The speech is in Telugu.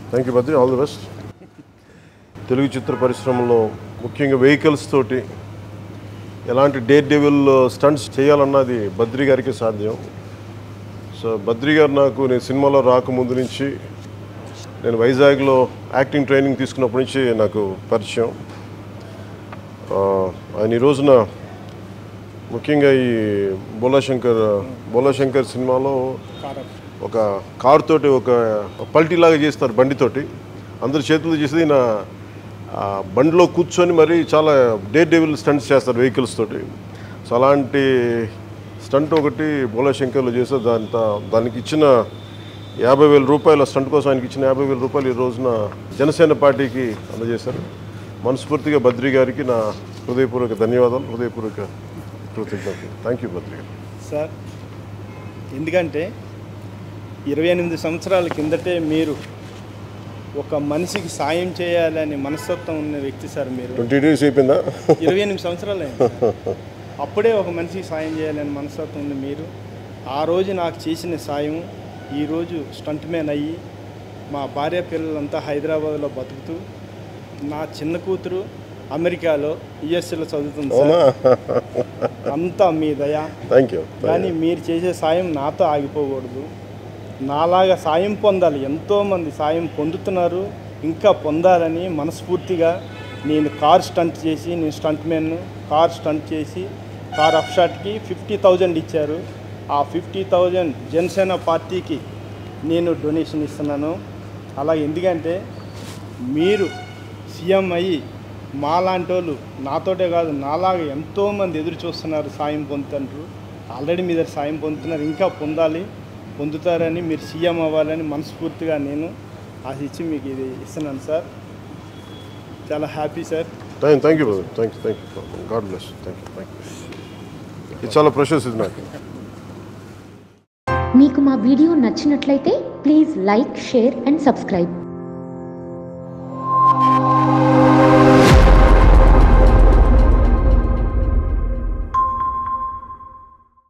thank you Badri all the best Telugu చిత్ర పరిశ్రమలో ముఖ్యంగా వెహికల్స్ తోటి ఎలాంటి డేట్ డెవిల్ స్టంట్స్ చేయాలన్నది బద్రి గారికి సాధ్యం సో బద్రి గారు నాకు నేను సినిమాలో రాకముందు నుంచి నేను వైజాగ్లో యాక్టింగ్ ట్రైనింగ్ తీసుకున్నప్పటి నుంచి నాకు పరిచయం ఆ, ఆయన ఈ రోజున ముఖ్యంగా ఈ బోలాశంకర్ బోలాశంకర్ సినిమాలో ఒక కార్ తోటి ఒక పల్టీలాగా చేస్తారు బండితోటి అందరి చేతులు చేసేది నా ఆ, బండిలో కూర్చొని మరి చాలా డే డెవిల్ స్టంట్స్ చేస్తారు వెహికల్స్ తోటి సో అలాంటి స్టంట్ ఒకటి బోలాశంకర్లో చేస్తే దాంత దానికి ఇచ్చిన యాభై వేల రూపాయల స్టంట్ కోసం ఆయనకి ఇచ్చిన యాభై వేల రూపాయలు ఈ రోజున జనసేన పార్టీకి అందజేశారు మనస్ఫూర్తిగా బద్రి గారికి నా హృదయపూర్వక ధన్యవాదాలు హృదయపూర్వక కృతజ్ఞతలు థ్యాంక్ యూ బద్రి గారు సార్ ఎందుకంటే ఇరవై ఎనిమిది సంవత్సరాల కిందటే మీరు ఒక మనిషికి సాయం చేయాలనే మనస్తత్వం ఉన్న వ్యక్తి సార్ మీరు ట్వంటీ డేస్ అయిపోయిందా ఇరవై ఎనిమిది సంవత్సరాలు అయింది అప్పుడే ఒక మనిషికి సాయం చేయాలని మనస్తత్వం ఉంది మీరు ఆ రోజు నాకు చేసిన సాయం ఈరోజు స్టంట్ మ్యాన్ అయ్యి మా భార్య పిల్లలంతా హైదరాబాద్లో బతుకుతూ నా చిన్న కూతురు అమెరికాలో యుఎస్ఏలో చదువుతుంది అవునా సార్ అంతా మీ దయ థ్యాంక్ యూ కానీ మీరు చేసే సాయం నాతో ఆగిపోకూడదు నాలాగా సాయం పొందాలి ఎంతోమంది సాయం పొందుతున్నారు ఇంకా పొందాలని మనస్ఫూర్తిగా నేను కార్ స్టంట్ చేసి నేను స్టంట్ మ్యాన్ కార్ స్టంట్ చేసి కార్ అప్షాట్కి ఫిఫ్టీ థౌజండ్ ఇచ్చారు ఆ ఫిఫ్టీ థౌజండ్ జనసేన పార్టీకి నేను డొనేషన్ ఇస్తున్నాను అలా ఎందుకంటే మీరు సీఎం అయ్యి మాలాంటి వాళ్ళు నాతోటే కాదు నాలాగా ఎంతోమంది ఎదురు చూస్తున్నారు సాయం పొందుతుంటారు ఆల్రెడీ మీ దగ్గర సాయం పొందుతున్నారు ఇంకా పొందాలి పొందుతారని మీరు సీఎం అవ్వాలని మనస్ఫూర్తిగా నేను ఆశించి మీకు ఇది ఇస్తున్నాను సార్ చాలా happy sir thank thank you brother thank you thank you God bless thank you thank you ఇది చాలా ప్రెషస్ ఇది నాకు మీకు మా వీడియో నచ్చినట్లయితే please like share and subscribe